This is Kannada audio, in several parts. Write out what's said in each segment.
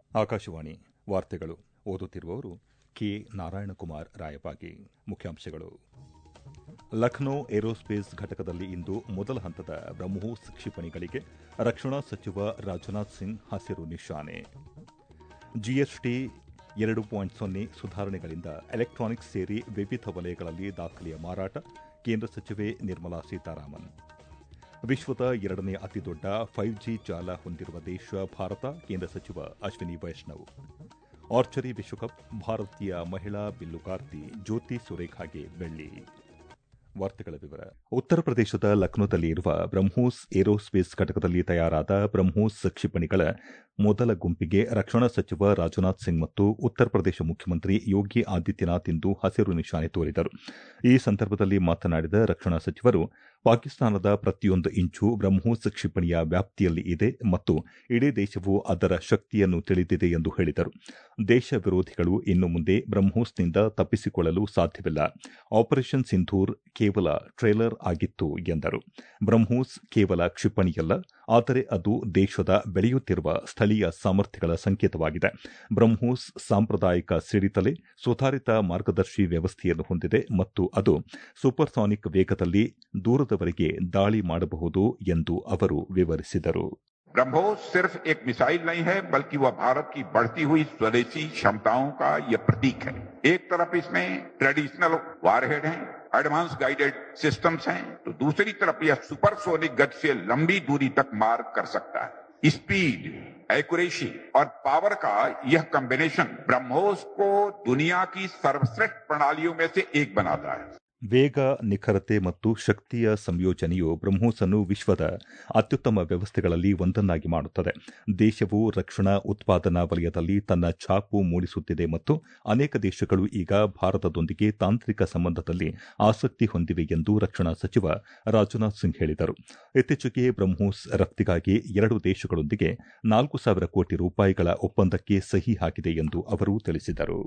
ಆಕಾಶವಾಣಿ ವಾರ್ತೆಗಳು ಓದುತ್ತಿರುವವರು ಕೆ ನಾರಾಯಣಕುಮಾರ್ ರಾಯಬಾಗಿ ಮುಖ್ಯಾಂಶಗಳು ಲಖನೌ ಏರೋಸ್ಪೇಸ್ ಘಟಕದಲ್ಲಿ ಇಂದು ಮೊದಲ ಹಂತದ ಬ್ರಹ್ಮೋಸ್ ಕ್ಷಿಪಣಿಗಳಿಗೆ ರಕ್ಷಣಾ ಸಚಿವ ರಾಜನಾಥ್ ಸಿಂಗ್ ಹಸಿರು ನಿಶಾನೆ ಜಿಎಸ್ಟಿ ಎರಡು ಪಾಯಿಂಟ್ ಸೊನ್ನೆ ಸುಧಾರಣೆಗಳಿಂದ ಎಲೆಕ್ಟ್ರಾನಿಕ್ಸ್ ಸೇರಿ ವಿವಿಧ ವಲಯಗಳಲ್ಲಿ ದಾಖಲೆಯ ಮಾರಾಟ ಕೇಂದ್ರ ಸಚಿವೆ ನಿರ್ಮಲಾ ಸೀತಾರಾಮನ್ ವಿಶ್ವದ ಎರಡನೇ ಅತಿದೊಡ್ಡ ಫೈವ್ ಜಿ ಜಾಲ ಹೊಂದಿರುವ ದೇಶ ಭಾರತ ಕೇಂದ್ರ ಸಚಿವ ಅಶ್ವಿನಿ ವೈಷ್ಣವ್ ಆರ್ಚರಿ ವಿಶ್ವಕಪ್ ಭಾರತೀಯ ಮಹಿಳಾ ಬಿಲ್ಲುಗಾರ್ತಿ ಜ್ಯೋತಿ ಸುರೇಖಾಗೆ ಬೆಳ್ಳಿ ವಾರ್ತೆಗಳ ವಿವರ ಉತ್ತರ ಪ್ರದೇಶದ ಲಕ್ನೋದಲ್ಲಿ ಇರುವ ಬ್ರಹ್ಮೋಸ್ ಏರೋಸ್ಪೇಸ್ ಘಟಕದಲ್ಲಿ ತಯಾರಾದ ಬ್ರಹ್ಮೋಸ್ ಕ್ಷಿಪಣಿಗಳ ಮೊದಲ ಗುಂಪಿಗೆ ರಕ್ಷಣಾ ಸಚಿವ ರಾಜನಾಥ್ ಸಿಂಗ್ ಮತ್ತು ಉತ್ತರ ಪ್ರದೇಶ ಮುಖ್ಯಮಂತ್ರಿ ಯೋಗಿ ಆದಿತ್ಯನಾಥ್ ಇಂದು ಹಸಿರು ನಿಶಾನೆ ತೋರಿದರು ಈ ಸಂದರ್ಭದಲ್ಲಿ ಮಾತನಾಡಿದ ರಕ್ಷಣಾ ಸಚಿವರು ಪಾಕಿಸ್ತಾನದ ಪ್ರತಿಯೊಂದು ಇಂಚು ಬ್ರಹ್ಮೋಸ್ ಕ್ಷಿಪಣಿಯ ವ್ಯಾಪ್ತಿಯಲ್ಲಿ ಇದೆ ಮತ್ತು ಇಡೀ ದೇಶವು ಅದರ ಶಕ್ತಿಯನ್ನು ತಿಳಿದಿದೆ ಎಂದು ಹೇಳಿದರು ದೇಶ ವಿರೋಧಿಗಳು ಇನ್ನು ಮುಂದೆ ಬ್ರಹ್ಮೋಸ್ನಿಂದ ತಪ್ಪಿಸಿಕೊಳ್ಳಲು ಸಾಧ್ಯವಿಲ್ಲ ಆಪರೇಷನ್ ಸಿಂಧೂರ್ ಕೇವಲ ಟ್ರೇಲರ್ ಆಗಿತ್ತು ಎಂದರು ಬ್ರಹ್ಮೋಸ್ ಕೇವಲ ಕ್ಷಿಪಣಿಯಲ್ಲ ಆದರೆ ಅದು ದೇಶದ ಬೆಳೆಯುತ್ತಿರುವ ಸ್ಥಳೀಯ ಸಾಮರ್ಥ್ಯಗಳ ಸಂಕೇತವಾಗಿದೆ ಬ್ರಹ್ಮೋಸ್ ಸಾಂಪ್ರದಾಯಿಕ ಸಿಡಿತಲೆ ಸುಧಾರಿತ ಮಾರ್ಗದರ್ಶಿ ವ್ಯವಸ್ಥೆಯನ್ನು ಹೊಂದಿದೆ ಮತ್ತು ಅದು ಸೂಪರ್ಸಾನಿಕ್ ವೇಗದಲ್ಲಿ ದೂರದವರೆಗೆ ದಾಳಿ ಮಾಡಬಹುದು ಎಂದು ಅವರು ವಿವರಿಸಿದರು ब्रह्मोस सिर्फ एक मिसाइल नहीं है बल्कि वह भारत की बढ़ती हुई स्वदेशी क्षमताओं का यह प्रतीक है एक तरफ इसमें ट्रेडिशनल वारहेड हैं एडवांस गाइडेड सिस्टम्स हैं तो दूसरी तरफ यह सुपरसोनिक गति से लंबी दूरी तक मार कर सकता है स्पीड एक्यूरेसी और पावर का यह कॉम्बिनेशन ब्रह्मोस को दुनिया की सर्वश्रेष्ठ प्रणालियों में से एक बनाता है ವೇಗ ನಿಖರತೆ ಮತ್ತು ಶಕ್ತಿಯ ಸಂಯೋಜನೆಯು ಬ್ರಹ್ಮೋಸ್ ಅನ್ನು ವಿಶ್ವದ ಅತ್ಯುತ್ತಮ ವ್ಯವಸ್ಥೆಗಳಲ್ಲಿ ಒಂದನ್ನಾಗಿ ಮಾಡುತ್ತದೆ ದೇಶವು ರಕ್ಷಣಾ ಉತ್ಪಾದನಾ ವಲಯದಲ್ಲಿ ತನ್ನ ಛಾಪು ಮೂಡಿಸುತ್ತಿದೆ ಮತ್ತು ಅನೇಕ ದೇಶಗಳು ಈಗ ಭಾರತದೊಂದಿಗೆ ತಾಂತ್ರಿಕ ಸಂಬಂಧದಲ್ಲಿ ಆಸಕ್ತಿ ಹೊಂದಿವೆ ಎಂದು ರಕ್ಷಣಾ ಸಚಿವ ರಾಜನಾಥ್ ಸಿಂಗ್ ಹೇಳಿದರು ಇತ್ತೀಚೆಗೆ ಬ್ರಹ್ಮೋಸ್ ರಫ್ತಿಗಾಗಿ ಎರಡು ದೇಶಗಳೊಂದಿಗೆ ನಾಲ್ಕು ಸಾವಿರ ಕೋಟಿ ರೂಪಾಯಿಗಳ ಒಪ್ಪಂದಕ್ಕೆ ಸಹಿ ಹಾಕಿದೆ ಎಂದು ಅವರು ತಿಳಿಸಿದರು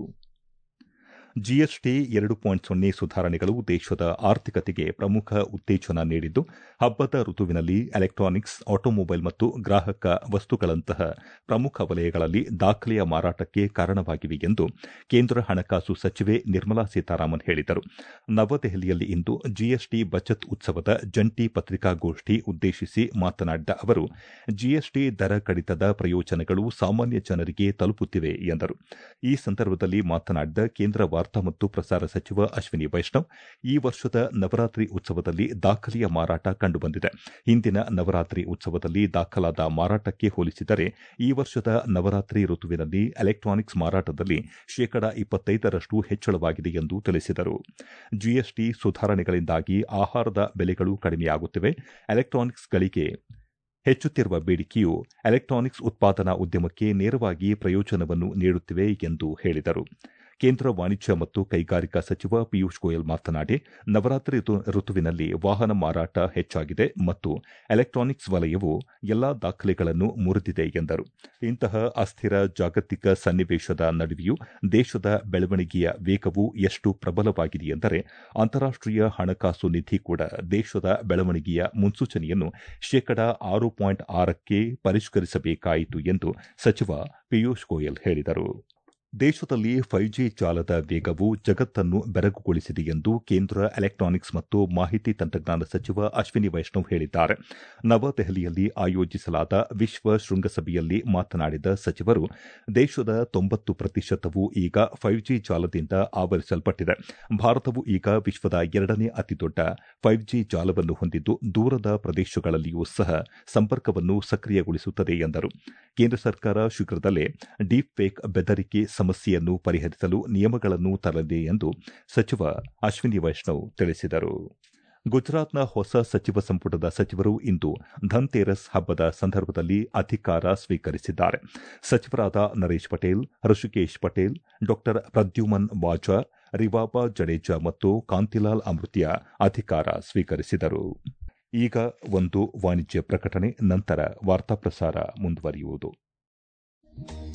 ಜಿಎಸ್ಟಿ ಎರಡು ಪಾಯಿಂಟ್ ಸೊನ್ನೆ ಸುಧಾರಣೆಗಳು ದೇಶದ ಆರ್ಥಿಕತೆಗೆ ಪ್ರಮುಖ ಉತ್ತೇಜನ ನೀಡಿದ್ದು ಹಬ್ಬದ ಋತುವಿನಲ್ಲಿ ಎಲೆಕ್ಟ್ರಾನಿಕ್ಸ್ ಆಟೋಮೊಬೈಲ್ ಮತ್ತು ಗ್ರಾಹಕ ವಸ್ತುಗಳಂತಹ ಪ್ರಮುಖ ವಲಯಗಳಲ್ಲಿ ದಾಖಲೆಯ ಮಾರಾಟಕ್ಕೆ ಕಾರಣವಾಗಿವೆ ಎಂದು ಕೇಂದ್ರ ಹಣಕಾಸು ಸಚಿವೆ ನಿರ್ಮಲಾ ಸೀತಾರಾಮನ್ ಹೇಳಿದರು ನವದೆಹಲಿಯಲ್ಲಿ ಇಂದು ಜಿಎಸ್ಟಿ ಬಚತ್ ಉತ್ಸವದ ಜಂಟಿ ಪತ್ರಿಕಾಗೋಷ್ಠಿ ಉದ್ದೇಶಿಸಿ ಮಾತನಾಡಿದ ಅವರು ಜಿಎಸ್ಟಿ ದರ ಕಡಿತದ ಪ್ರಯೋಜನಗಳು ಸಾಮಾನ್ಯ ಜನರಿಗೆ ತಲುಪುತ್ತಿವೆ ಎಂದರು ಈ ಸಂದರ್ಭದಲ್ಲಿ ಮಾತನಾಡಿದ ಕೇಂದ್ರ ವಾರ್ತಾ ಮತ್ತು ಪ್ರಸಾರ ಸಚಿವ ಅಶ್ವಿನಿ ವೈಷ್ಣವ್ ಈ ವರ್ಷದ ನವರಾತ್ರಿ ಉತ್ಸವದಲ್ಲಿ ದಾಖಲೆಯ ಮಾರಾಟ ಕಂಡುಬಂದಿದೆ ಹಿಂದಿನ ನವರಾತ್ರಿ ಉತ್ಸವದಲ್ಲಿ ದಾಖಲಾದ ಮಾರಾಟಕ್ಕೆ ಹೋಲಿಸಿದರೆ ಈ ವರ್ಷದ ನವರಾತ್ರಿ ಋತುವಿನಲ್ಲಿ ಎಲೆಕ್ಟ್ರಾನಿಕ್ಸ್ ಮಾರಾಟದಲ್ಲಿ ಶೇಕಡ ಇಪ್ಪತ್ತೈದರಷ್ಟು ಹೆಚ್ಚಳವಾಗಿದೆ ಎಂದು ತಿಳಿಸಿದರು ಜಿಎಸ್ಟಿ ಸುಧಾರಣೆಗಳಿಂದಾಗಿ ಆಹಾರದ ಬೆಲೆಗಳು ಕಡಿಮೆಯಾಗುತ್ತಿವೆ ಎಲೆಕ್ಟ್ರಾನಿಕ್ಸ್ಗಳಿಗೆ ಹೆಚ್ಚುತ್ತಿರುವ ಬೇಡಿಕೆಯು ಎಲೆಕ್ಟ್ರಾನಿಕ್ಸ್ ಉತ್ಪಾದನಾ ಉದ್ಯಮಕ್ಕೆ ನೇರವಾಗಿ ಪ್ರಯೋಜನವನ್ನು ನೀಡುತ್ತಿವೆ ಎಂದು ಹೇಳಿದರು ಕೇಂದ್ರ ವಾಣಿಜ್ಯ ಮತ್ತು ಕೈಗಾರಿಕಾ ಸಚಿವ ಪಿಯೂಷ್ ಗೋಯಲ್ ಮಾತನಾಡಿ ನವರಾತ್ರಿ ಋತುವಿನಲ್ಲಿ ವಾಹನ ಮಾರಾಟ ಹೆಚ್ಚಾಗಿದೆ ಮತ್ತು ಎಲೆಕ್ಟ್ರಾನಿಕ್ಸ್ ವಲಯವು ಎಲ್ಲಾ ದಾಖಲೆಗಳನ್ನು ಮುರಿದಿದೆ ಎಂದರು ಇಂತಹ ಅಸ್ಥಿರ ಜಾಗತಿಕ ಸನ್ನಿವೇಶದ ನಡುವೆಯೂ ದೇಶದ ಬೆಳವಣಿಗೆಯ ವೇಗವು ಎಷ್ಟು ಪ್ರಬಲವಾಗಿದೆ ಎಂದರೆ ಅಂತಾರಾಷ್ಟೀಯ ಹಣಕಾಸು ನಿಧಿ ಕೂಡ ದೇಶದ ಬೆಳವಣಿಗೆಯ ಮುನ್ಸೂಚನೆಯನ್ನು ಶೇಕಡ ಆರು ಪಾಯಿಂಟ್ ಆರಕ್ಕೆ ಪರಿಷ್ಕರಿಸಬೇಕಾಯಿತು ಎಂದು ಸಚಿವ ಪಿಯೂಷ್ ಗೋಯಲ್ ಹೇಳಿದರು ದೇಶದಲ್ಲಿ ಫೈವ್ ಜಿ ಜಾಲದ ವೇಗವು ಜಗತ್ತನ್ನು ಬೆರಗುಗೊಳಿಸಿದೆ ಎಂದು ಕೇಂದ್ರ ಎಲೆಕ್ಟ್ರಾನಿಕ್ಸ್ ಮತ್ತು ಮಾಹಿತಿ ತಂತ್ರಜ್ಞಾನ ಸಚಿವ ಅಶ್ವಿನಿ ವೈಷ್ಣವ್ ಹೇಳಿದ್ದಾರೆ ನವದೆಹಲಿಯಲ್ಲಿ ಆಯೋಜಿಸಲಾದ ವಿಶ್ವ ಶೃಂಗಸಭೆಯಲ್ಲಿ ಮಾತನಾಡಿದ ಸಚಿವರು ದೇಶದ ತೊಂಬತ್ತು ಪ್ರತಿಶತವು ಈಗ ಫೈವ್ ಜಿ ಜಾಲದಿಂದ ಆವರಿಸಲ್ಪಟ್ಟಿದೆ ಭಾರತವು ಈಗ ವಿಶ್ವದ ಎರಡನೇ ಅತಿದೊಡ್ಡ ಫೈವ್ ಜಿ ಜಾಲವನ್ನು ಹೊಂದಿದ್ದು ದೂರದ ಪ್ರದೇಶಗಳಲ್ಲಿಯೂ ಸಹ ಸಂಪರ್ಕವನ್ನು ಸಕ್ರಿಯಗೊಳಿಸುತ್ತದೆ ಎಂದರು ಕೇಂದ್ರ ಸರ್ಕಾರ ಶೀಘ್ರದಲ್ಲೇ ಡೀಪ್ ಫೇಕ್ ಬೆದರಿಕೆ ಸಮಸ್ಯೆಯನ್ನು ಪರಿಹರಿಸಲು ನಿಯಮಗಳನ್ನು ತರಲಿದೆ ಎಂದು ಸಚಿವ ಅಶ್ವಿನಿ ವೈಷ್ಣವ್ ತಿಳಿಸಿದರು ಗುಜರಾತ್ನ ಹೊಸ ಸಚಿವ ಸಂಪುಟದ ಸಚಿವರು ಇಂದು ಧನ್ತೇರಸ್ ಹಬ್ಬದ ಸಂದರ್ಭದಲ್ಲಿ ಅಧಿಕಾರ ಸ್ವೀಕರಿಸಿದ್ದಾರೆ ಸಚಿವರಾದ ನರೇಶ್ ಪಟೇಲ್ ಋಷಿಕೇಶ್ ಪಟೇಲ್ ಡಾ ಪ್ರದ್ಯುಮನ್ ವಾಜಾ ರಿವಾಬಾ ಜಡೇಜಾ ಮತ್ತು ಕಾಂತಿಲಾಲ್ ಅಮೃತ್ಯ ಅಧಿಕಾರ ಸ್ವೀಕರಿಸಿದರು ಈಗ ಒಂದು ವಾಣಿಜ್ಯ ಪ್ರಕಟಣೆ ನಂತರ ವಾರ್ತಾ ಪ್ರಸಾರ ಮುಂದುವರಿಯುವುದು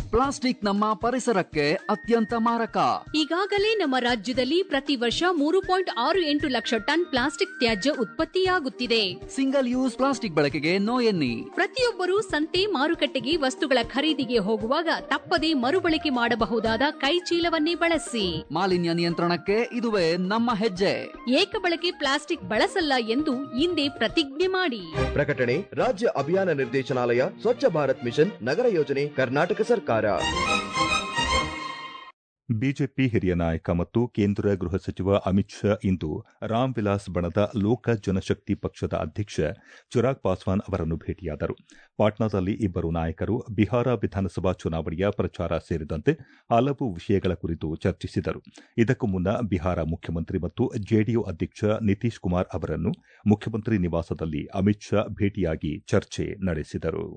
ಪ್ಲಾಸ್ಟಿಕ್ ನಮ್ಮ ಪರಿಸರಕ್ಕೆ ಅತ್ಯಂತ ಮಾರಕ ಈಗಾಗಲೇ ನಮ್ಮ ರಾಜ್ಯದಲ್ಲಿ ಪ್ರತಿ ವರ್ಷ ಮೂರು ಪಾಯಿಂಟ್ ಆರು ಎಂಟು ಲಕ್ಷ ಟನ್ ಪ್ಲಾಸ್ಟಿಕ್ ತ್ಯಾಜ್ಯ ಉತ್ಪತ್ತಿಯಾಗುತ್ತಿದೆ ಸಿಂಗಲ್ ಯೂಸ್ ಪ್ಲಾಸ್ಟಿಕ್ ಬಳಕೆಗೆ ನೋ ಎನ್ನಿ ಪ್ರತಿಯೊಬ್ಬರೂ ಸಂತೆ ಮಾರುಕಟ್ಟೆಗೆ ವಸ್ತುಗಳ ಖರೀದಿಗೆ ಹೋಗುವಾಗ ತಪ್ಪದೇ ಮರುಬಳಕೆ ಮಾಡಬಹುದಾದ ಕೈಚೀಲವನ್ನೇ ಬಳಸಿ ಮಾಲಿನ್ಯ ನಿಯಂತ್ರಣಕ್ಕೆ ಇದುವೇ ನಮ್ಮ ಹೆಜ್ಜೆ ಏಕಬಳಕೆ ಪ್ಲಾಸ್ಟಿಕ್ ಬಳಸಲ್ಲ ಎಂದು ಇಂದೇ ಪ್ರತಿಜ್ಞೆ ಮಾಡಿ ಪ್ರಕಟಣೆ ರಾಜ್ಯ ಅಭಿಯಾನ ನಿರ್ದೇಶನಾಲಯ ಸ್ವಚ್ಛ ಭಾರತ್ ಮಿಷನ್ ನಗರ ಯೋಜನೆ ಕರ್ನಾಟಕ ಸರ್ಕಾರ ಬಿಜೆಪಿ ಹಿರಿಯ ನಾಯಕ ಮತ್ತು ಕೇಂದ್ರ ಗೃಹ ಸಚಿವ ಅಮಿತ್ ಶಾ ಇಂದು ರಾಮ್ ವಿಲಾಸ್ ಬಣದ ಲೋಕ ಜನಶಕ್ತಿ ಪಕ್ಷದ ಅಧ್ಯಕ್ಷ ಚಿರಾಗ್ ಪಾಸ್ವಾನ್ ಅವರನ್ನು ಭೇಟಿಯಾದರು ಪಾಟ್ನಾದಲ್ಲಿ ಇಬ್ಬರು ನಾಯಕರು ಬಿಹಾರ ವಿಧಾನಸಭಾ ಚುನಾವಣೆಯ ಪ್ರಚಾರ ಸೇರಿದಂತೆ ಹಲವು ವಿಷಯಗಳ ಕುರಿತು ಚರ್ಚಿಸಿದರು ಇದಕ್ಕೂ ಮುನ್ನ ಬಿಹಾರ ಮುಖ್ಯಮಂತ್ರಿ ಮತ್ತು ಜೆಡಿಯು ಅಧ್ಯಕ್ಷ ನಿತೀಶ್ ಕುಮಾರ್ ಅವರನ್ನು ಮುಖ್ಯಮಂತ್ರಿ ನಿವಾಸದಲ್ಲಿ ಅಮಿತ್ ಶಾ ಭೇಟಿಯಾಗಿ ಚರ್ಚೆ ನಡೆಸಿದರು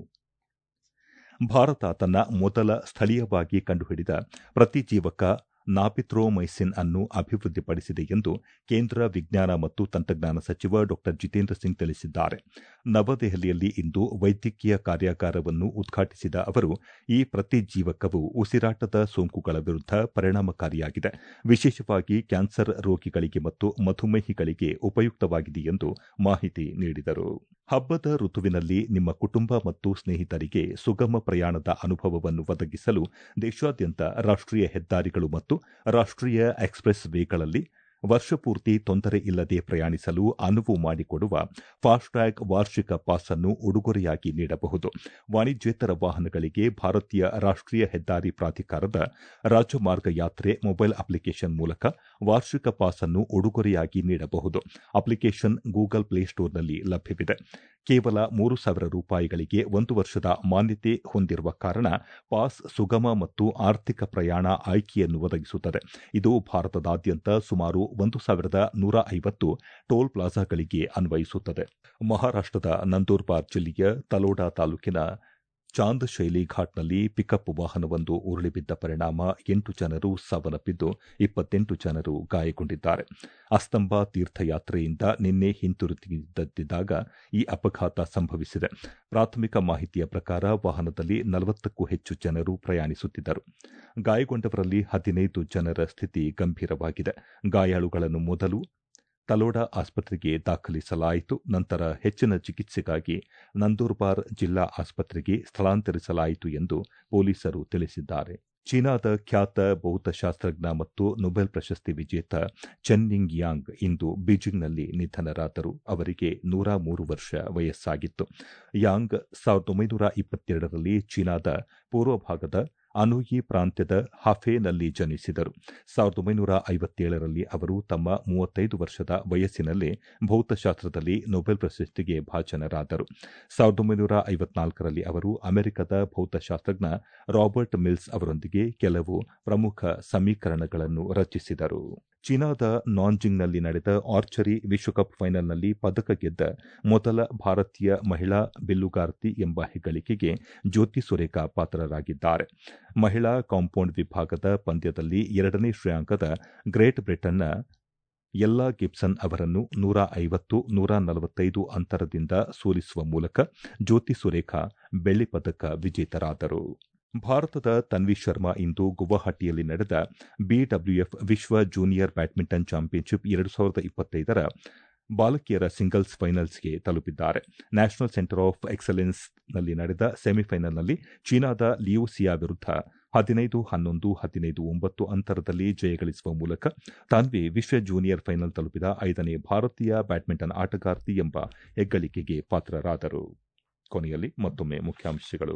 ಭಾರತ ತನ್ನ ಮೊದಲ ಸ್ಥಳೀಯವಾಗಿ ಕಂಡುಹಿಡಿದ ಪ್ರತಿಜೀವಕ ನಾಪಿತ್ರೋಮೈಸಿನ್ ಅನ್ನು ಅಭಿವೃದ್ಧಿಪಡಿಸಿದೆ ಎಂದು ಕೇಂದ್ರ ವಿಜ್ಞಾನ ಮತ್ತು ತಂತ್ರಜ್ಞಾನ ಸಚಿವ ಡಾ ಜಿತೇಂದ್ರ ಸಿಂಗ್ ತಿಳಿಸಿದ್ದಾರೆ ನವದೆಹಲಿಯಲ್ಲಿ ಇಂದು ವೈದ್ಯಕೀಯ ಕಾರ್ಯಾಗಾರವನ್ನು ಉದ್ಘಾಟಿಸಿದ ಅವರು ಈ ಪ್ರತಿಜೀವಕವು ಉಸಿರಾಟದ ಸೋಂಕುಗಳ ವಿರುದ್ಧ ಪರಿಣಾಮಕಾರಿಯಾಗಿದೆ ವಿಶೇಷವಾಗಿ ಕ್ಯಾನ್ಸರ್ ರೋಗಿಗಳಿಗೆ ಮತ್ತು ಮಧುಮೇಹಿಗಳಿಗೆ ಉಪಯುಕ್ತವಾಗಿದೆ ಎಂದು ಮಾಹಿತಿ ನೀಡಿದರು ಹಬ್ಬದ ಋತುವಿನಲ್ಲಿ ನಿಮ್ಮ ಕುಟುಂಬ ಮತ್ತು ಸ್ನೇಹಿತರಿಗೆ ಸುಗಮ ಪ್ರಯಾಣದ ಅನುಭವವನ್ನು ಒದಗಿಸಲು ದೇಶಾದ್ಯಂತ ರಾಷ್ಟೀಯ ಹೆದ್ದಾರಿಗಳು ಮತ್ತು ರಾಷ್ಟೀಯ ಎಕ್ಸ್ಪ್ರೆಸ್ ವೇಗಳಲ್ಲಿ ವರ್ಷಪೂರ್ತಿ ತೊಂದರೆ ಇಲ್ಲದೆ ಪ್ರಯಾಣಿಸಲು ಅನುವು ಮಾಡಿಕೊಡುವ ಫಾಸ್ಟ್ಟ್ಯಾಗ್ ವಾರ್ಷಿಕ ಪಾಸ್ ಅನ್ನು ಉಡುಗೊರೆಯಾಗಿ ನೀಡಬಹುದು ವಾಣಿಜ್ಯೇತರ ವಾಹನಗಳಿಗೆ ಭಾರತೀಯ ರಾಷ್ಟೀಯ ಹೆದ್ದಾರಿ ಪ್ರಾಧಿಕಾರದ ರಾಜಮಾರ್ಗ ಯಾತ್ರೆ ಮೊಬೈಲ್ ಅಪ್ಲಿಕೇಶನ್ ಮೂಲಕ ವಾರ್ಷಿಕ ಪಾಸ್ ಅನ್ನು ಉಡುಗೊರೆಯಾಗಿ ನೀಡಬಹುದು ಅಪ್ಲಿಕೇಶನ್ ಗೂಗಲ್ ಪ್ಲೇಸ್ಟೋರ್ನಲ್ಲಿ ಲಭ್ಯವಿದೆ ಕೇವಲ ಮೂರು ಸಾವಿರ ರೂಪಾಯಿಗಳಿಗೆ ಒಂದು ವರ್ಷದ ಮಾನ್ಯತೆ ಹೊಂದಿರುವ ಕಾರಣ ಪಾಸ್ ಸುಗಮ ಮತ್ತು ಆರ್ಥಿಕ ಪ್ರಯಾಣ ಆಯ್ಕೆಯನ್ನು ಒದಗಿಸುತ್ತದೆ ಇದು ಭಾರತದಾದ್ಯಂತ ಸುಮಾರು ಒಂದು ಸಾವಿರದ ನೂರ ಐವತ್ತು ಟೋಲ್ ಪ್ಲಾಜಾಗಳಿಗೆ ಅನ್ವಯಿಸುತ್ತದೆ ಮಹಾರಾಷ್ಟದ ನಂದೂರ್ಬಾರ್ ಜಿಲ್ಲೆಯ ತಲೋಡಾ ತಾಲೂಕಿನ ಚಾಂದ್ ಶೈಲಿ ಘಾಟ್ನಲ್ಲಿ ಪಿಕಪ್ ವಾಹನವೊಂದು ಉರುಳಿಬಿದ್ದ ಪರಿಣಾಮ ಎಂಟು ಜನರು ಸಾವನ್ನಪ್ಪಿದ್ದು ಇಪ್ಪತ್ತೆಂಟು ಜನರು ಗಾಯಗೊಂಡಿದ್ದಾರೆ ಅಸ್ತಂಬಾ ತೀರ್ಥಯಾತ್ರೆಯಿಂದ ನಿನ್ನೆ ಹಿಂತಿರುಗಿದ್ದಾಗ ಈ ಅಪಘಾತ ಸಂಭವಿಸಿದೆ ಪ್ರಾಥಮಿಕ ಮಾಹಿತಿಯ ಪ್ರಕಾರ ವಾಹನದಲ್ಲಿ ನಲವತ್ತಕ್ಕೂ ಹೆಚ್ಚು ಜನರು ಪ್ರಯಾಣಿಸುತ್ತಿದ್ದರು ಗಾಯಗೊಂಡವರಲ್ಲಿ ಹದಿನೈದು ಜನರ ಸ್ಥಿತಿ ಗಂಭೀರವಾಗಿದೆ ಗಾಯಾಳುಗಳನ್ನು ಮೊದಲು ತಲೋಡಾ ಆಸ್ಪತ್ರೆಗೆ ದಾಖಲಿಸಲಾಯಿತು ನಂತರ ಹೆಚ್ಚಿನ ಚಿಕಿತ್ಸೆಗಾಗಿ ನಂದೂರ್ಬಾರ್ ಜಿಲ್ಲಾ ಆಸ್ಪತ್ರೆಗೆ ಸ್ಥಳಾಂತರಿಸಲಾಯಿತು ಎಂದು ಪೊಲೀಸರು ತಿಳಿಸಿದ್ದಾರೆ ಚೀನಾದ ಖ್ಯಾತ ಭೌತಶಾಸ್ತ್ರಜ್ಞ ಮತ್ತು ನೊಬೆಲ್ ಪ್ರಶಸ್ತಿ ವಿಜೇತ ಚೆನ್ನಿಂಗ್ ಯಾಂಗ್ ಇಂದು ಬೀಜಿಂಗ್ನಲ್ಲಿ ನಿಧನರಾದರು ಅವರಿಗೆ ನೂರ ಮೂರು ವರ್ಷ ವಯಸ್ಸಾಗಿತ್ತು ಯಾಂಗ್ ಸಾವಿರದ ಒಂಬೈನೂರ ಇಪ್ಪತ್ತೆರಡರಲ್ಲಿ ಚೀನಾದ ಪೂರ್ವ ಭಾಗದ ಅನೋಯಿ ಪ್ರಾಂತ್ಯದ ಹಫೇನಲ್ಲಿ ಜನಿಸಿದರು ಸಾವಿರದ ಒಂಬೈನೂರ ಐವತ್ತೇಳರಲ್ಲಿ ಅವರು ತಮ್ಮ ಮೂವತ್ತೈದು ವರ್ಷದ ವಯಸ್ಸಿನಲ್ಲೇ ಭೌತಶಾಸ್ತ್ರದಲ್ಲಿ ನೊಬೆಲ್ ಪ್ರಶಸ್ತಿಗೆ ಭಾಜನರಾದರು ಸಾವಿರದ ಒಂಬೈನೂರ ಐವತ್ನಾಲ್ಕರಲ್ಲಿ ಅವರು ಅಮೆರಿಕದ ಭೌತಶಾಸ್ತ್ರಜ್ಞ ರಾಬರ್ಟ್ ಮಿಲ್ಸ್ ಅವರೊಂದಿಗೆ ಕೆಲವು ಪ್ರಮುಖ ಸಮೀಕರಣಗಳನ್ನು ರಚಿಸಿದರು ಚೀನಾದ ನಾನ್ಜಿಂಗ್ನಲ್ಲಿ ನಡೆದ ಆರ್ಚರಿ ವಿಶ್ವಕಪ್ ಫೈನಲ್ನಲ್ಲಿ ಪದಕ ಗೆದ್ದ ಮೊದಲ ಭಾರತೀಯ ಮಹಿಳಾ ಬಿಲ್ಲುಗಾರ್ತಿ ಎಂಬ ಹೆಗ್ಗಳಿಕೆಗೆ ಜ್ಯೋತಿ ಸುರೇಖಾ ಪಾತ್ರರಾಗಿದ್ದಾರೆ ಮಹಿಳಾ ಕಾಂಪೌಂಡ್ ವಿಭಾಗದ ಪಂದ್ಯದಲ್ಲಿ ಎರಡನೇ ಶ್ರೇಯಾಂಕದ ಗ್ರೇಟ್ ಬ್ರಿಟನ್ನ ಎಲ್ಲಾ ಗಿಬ್ಸನ್ ಅವರನ್ನು ನೂರ ಐವತ್ತು ನೂರ ನಲವತ್ತೈದು ಅಂತರದಿಂದ ಸೋಲಿಸುವ ಮೂಲಕ ಜ್ಯೋತಿ ಸುರೇಖಾ ಬೆಳ್ಳಿ ಪದಕ ವಿಜೇತರಾದರು ಭಾರತದ ತನ್ವಿ ಶರ್ಮಾ ಇಂದು ಗುವಾಹಟಿಯಲ್ಲಿ ನಡೆದ ಬಿಡಬ್ಲ್ಯೂಎಫ್ ವಿಶ್ವ ಜೂನಿಯರ್ ಬ್ಯಾಡ್ಮಿಂಟನ್ ಚಾಂಪಿಯನ್ಶಿಪ್ ಎರಡು ಸಾವಿರದ ಇಪ್ಪತ್ತೈದರ ಬಾಲಕಿಯರ ಸಿಂಗಲ್ಸ್ ಫೈನಲ್ಸ್ಗೆ ತಲುಪಿದ್ದಾರೆ ನ್ಯಾಷನಲ್ ಸೆಂಟರ್ ಆಫ್ ಎಕ್ಸಲೆನ್ಸ್ನಲ್ಲಿ ನಡೆದ ಸೆಮಿಫೈನಲ್ನಲ್ಲಿ ಚೀನಾದ ಲಿಯೋಸಿಯಾ ವಿರುದ್ಧ ಹದಿನೈದು ಹನ್ನೊಂದು ಹದಿನೈದು ಒಂಬತ್ತು ಅಂತರದಲ್ಲಿ ಜಯಗಳಿಸುವ ಮೂಲಕ ತಾನ್ವಿ ವಿಶ್ವ ಜೂನಿಯರ್ ಫೈನಲ್ ತಲುಪಿದ ಐದನೇ ಭಾರತೀಯ ಬ್ಯಾಡ್ಮಿಂಟನ್ ಆಟಗಾರ್ತಿ ಎಂಬ ಹೆಗ್ಗಳಿಕೆಗೆ ಪಾತ್ರರಾದರು ಕೊನೆಯಲ್ಲಿ ಮತ್ತೊಮ್ಮೆ ಮುಖ್ಯಾಂಶಗಳು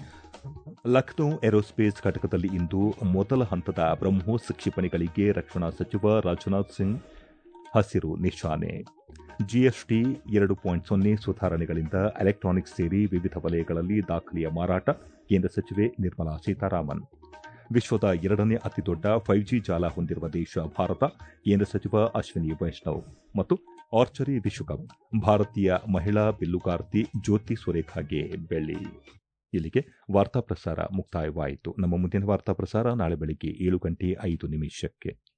ಲಖನೌ ಏರೋಸ್ಪೇಸ್ ಘಟಕದಲ್ಲಿ ಇಂದು ಮೊದಲ ಹಂತದ ಬ್ರಹ್ಮೋಸ್ ಕ್ಷಿಪಣಿಗಳಿಗೆ ರಕ್ಷಣಾ ಸಚಿವ ರಾಜನಾಥ್ ಸಿಂಗ್ ಹಸಿರು ನಿಶಾನೆ ಜಿಎಸ್ಟಿ ಎರಡು ಪಾಯಿಂಟ್ ಸೊನ್ನೆ ಸುಧಾರಣೆಗಳಿಂದ ಎಲೆಕ್ಟ್ರಾನಿಕ್ಸ್ ಸೇರಿ ವಿವಿಧ ವಲಯಗಳಲ್ಲಿ ದಾಖಲೆಯ ಮಾರಾಟ ಕೇಂದ್ರ ಸಚಿವೆ ನಿರ್ಮಲಾ ಸೀತಾರಾಮನ್ ವಿಶ್ವದ ಎರಡನೇ ಅತಿದೊಡ್ಡ ಫೈವ್ ಜಿ ಜಾಲ ಹೊಂದಿರುವ ದೇಶ ಭಾರತ ಕೇಂದ್ರ ಸಚಿವ ಅಶ್ವಿನಿ ವೈಷ್ಣವ್ ಮತ್ತು ಆರ್ಚರಿ ವಿಶ್ವಕಪ್ ಭಾರತೀಯ ಮಹಿಳಾ ಬಿಲ್ಲುಗಾರ್ತಿ ಜ್ಯೋತಿ ಸುರೇಖಾಗೆ ಬೆಳ್ಳಿ ಇಲ್ಲಿಗೆ ವಾರ್ತಾ ಪ್ರಸಾರ ಮುಕ್ತಾಯವಾಯಿತು ನಮ್ಮ ಮುಂದಿನ ವಾರ್ತಾ ಪ್ರಸಾರ ನಾಳೆ ಬೆಳಿಗ್ಗೆ ಏಳು ಗಂಟೆ ಐದು ನಿಮಿಷಕ್ಕೆ